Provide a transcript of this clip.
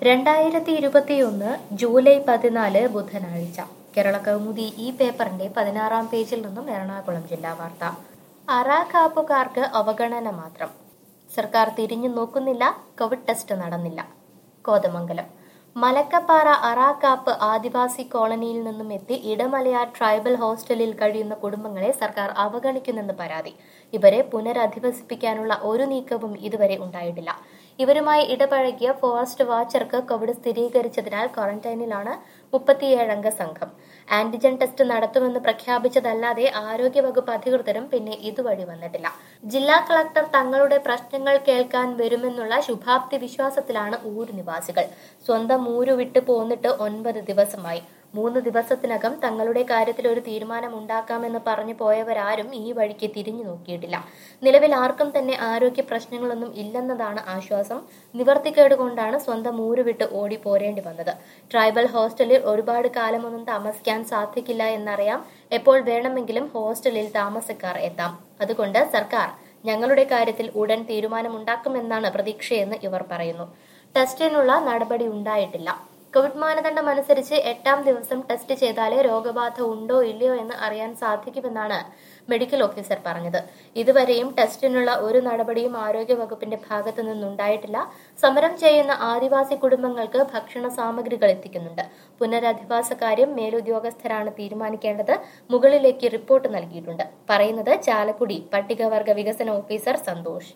രണ്ടായിരത്തി ഇരുപത്തിയൊന്ന് ജൂലൈ പതിനാല് ബുധനാഴ്ച കേരള കൗമുദി ഈ പേപ്പറിന്റെ പതിനാറാം പേജിൽ നിന്നും എറണാകുളം ജില്ലാ വാർത്ത അറാഖാപ്പുകാർക്ക് അവഗണന മാത്രം സർക്കാർ തിരിഞ്ഞു നോക്കുന്നില്ല കോവിഡ് ടെസ്റ്റ് നടന്നില്ല കോതമംഗലം മലക്കപ്പാറ അറാക്കാപ്പ് ആദിവാസി കോളനിയിൽ നിന്നും എത്തി ഇടമലയാർ ട്രൈബൽ ഹോസ്റ്റലിൽ കഴിയുന്ന കുടുംബങ്ങളെ സർക്കാർ അവഗണിക്കുന്നെന്ന് പരാതി ഇവരെ പുനരധിവസിപ്പിക്കാനുള്ള ഒരു നീക്കവും ഇതുവരെ ഉണ്ടായിട്ടില്ല ഇവരുമായി ഇടപഴകിയ ഫോറസ്റ്റ് വാച്ചർക്ക് കോവിഡ് സ്ഥിരീകരിച്ചതിനാൽ ക്വാറന്റൈനിലാണ് മുപ്പത്തിയേഴംഗ സംഘം ആന്റിജൻ ടെസ്റ്റ് നടത്തുമെന്ന് പ്രഖ്യാപിച്ചതല്ലാതെ ആരോഗ്യവകുപ്പ് അധികൃതരും പിന്നെ ഇതുവഴി വന്നിട്ടില്ല ജില്ലാ കളക്ടർ തങ്ങളുടെ പ്രശ്നങ്ങൾ കേൾക്കാൻ വരുമെന്നുള്ള ശുഭാപ്തി വിശ്വാസത്തിലാണ് ഊരു നിവാസികൾ സ്വന്തം ഊരു വിട്ടു പോന്നിട്ട് ഒൻപത് ദിവസമായി മൂന്ന് ദിവസത്തിനകം തങ്ങളുടെ കാര്യത്തിൽ ഒരു തീരുമാനം ഉണ്ടാക്കാമെന്ന് പറഞ്ഞു പോയവരാരും ഈ വഴിക്ക് തിരിഞ്ഞു നോക്കിയിട്ടില്ല നിലവിൽ ആർക്കും തന്നെ ആരോഗ്യ പ്രശ്നങ്ങളൊന്നും ഇല്ലെന്നതാണ് ആശ്വാസം നിവർത്തിക്കേട് കൊണ്ടാണ് സ്വന്തം ഊര് വിട്ട് ഓടി പോരേണ്ടി വന്നത് ട്രൈബൽ ഹോസ്റ്റലിൽ ഒരുപാട് കാലമൊന്നും താമസിക്കാൻ സാധിക്കില്ല എന്നറിയാം എപ്പോൾ വേണമെങ്കിലും ഹോസ്റ്റലിൽ താമസക്കാർ എത്താം അതുകൊണ്ട് സർക്കാർ ഞങ്ങളുടെ കാര്യത്തിൽ ഉടൻ തീരുമാനമുണ്ടാക്കുമെന്നാണ് പ്രതീക്ഷയെന്ന് ഇവർ പറയുന്നു ടെസ്റ്റിനുള്ള നടപടി ഉണ്ടായിട്ടില്ല കോവിഡ് മാനദണ്ഡം അനുസരിച്ച് എട്ടാം ദിവസം ടെസ്റ്റ് ചെയ്താലേ രോഗബാധ ഉണ്ടോ ഇല്ലയോ എന്ന് അറിയാൻ സാധിക്കുമെന്നാണ് മെഡിക്കൽ ഓഫീസർ പറഞ്ഞത് ഇതുവരെയും ടെസ്റ്റിനുള്ള ഒരു നടപടിയും ആരോഗ്യ വകുപ്പിന്റെ ഭാഗത്തു നിന്നുണ്ടായിട്ടില്ല സമരം ചെയ്യുന്ന ആദിവാസി കുടുംബങ്ങൾക്ക് ഭക്ഷണ സാമഗ്രികൾ എത്തിക്കുന്നുണ്ട് പുനരധിവാസ കാര്യം മേലുദ്യോഗസ്ഥരാണ് തീരുമാനിക്കേണ്ടത് മുകളിലേക്ക് റിപ്പോർട്ട് നൽകിയിട്ടുണ്ട് പറയുന്നത് ചാലക്കുടി പട്ടികവർഗ വികസന ഓഫീസർ സന്തോഷ്